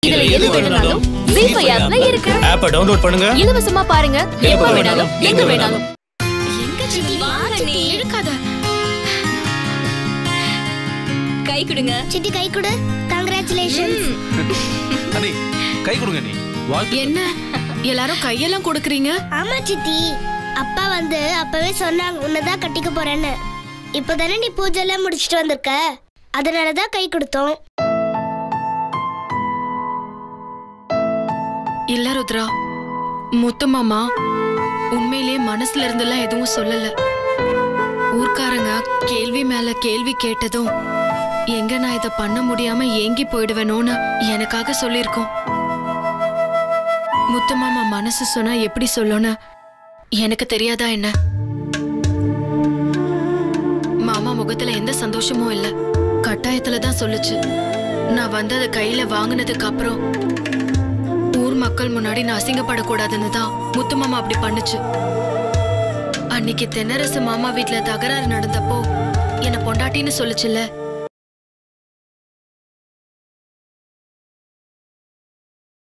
இதுல எது வேணும்னாலும் ஜீபே ஆப்ல இருக்கு ஆப்பை டவுன்லோட் பண்ணுங்க இலவசமா பாருங்க எப்ப வேணாலும் எங்க வேணாலும் எங்க சித்தி வாங்க நீ இருக்காத கை கொடுங்க சிட்டி கை கொடு கங்க்ராச்சுலேஷன்ஸ் அண்ணி கை கொடுங்க நீ வாழ்த்து என்ன எல்லாரும் கையெல்லாம் கொடுக்கறீங்க ஆமா சித்தி அப்பா வந்து அப்பவே சொன்னாங்க உன்னதான் கட்டிக்க போறேன்னு இப்போதானே நீ பூஜை எல்லாம் முடிச்சிட்டு வந்திருக்க அதனாலதான் கை கொடுத்தோம் இல்ல ருத்ரா முத்து மாமா உண்மையிலே மனசுல இருந்தெல்லாம் எதுவும் சொல்லல ஊர்க்காரங்க கேள்வி மேல கேள்வி கேட்டதும் எங்க நான் இத பண்ண முடியாம ஏங்கி போயிடுவேனோன்னு எனக்காக சொல்லியிருக்கோம் முத்து மாமா மனசு சொன்னா எப்படி சொல்லும்னு எனக்கு தெரியாதா என்ன மாமா முகத்துல எந்த சந்தோஷமும் இல்ல கட்டாயத்துல தான் சொல்லுச்சு நான் வந்து அதை கையில வாங்கினதுக்கு அப்புறம் ஊர் மக்கள் முன்னாடி நான் அசிங்கப்படக்கூடாதுன்னு தான் முத்து மாமா அப்படி பண்ணுச்சு அன்னைக்கு தென்னரசு மாமா வீட்ல தகராறு நடந்தப்போ என்ன பொண்டாட்டின்னு சொல்லுச்சுல்ல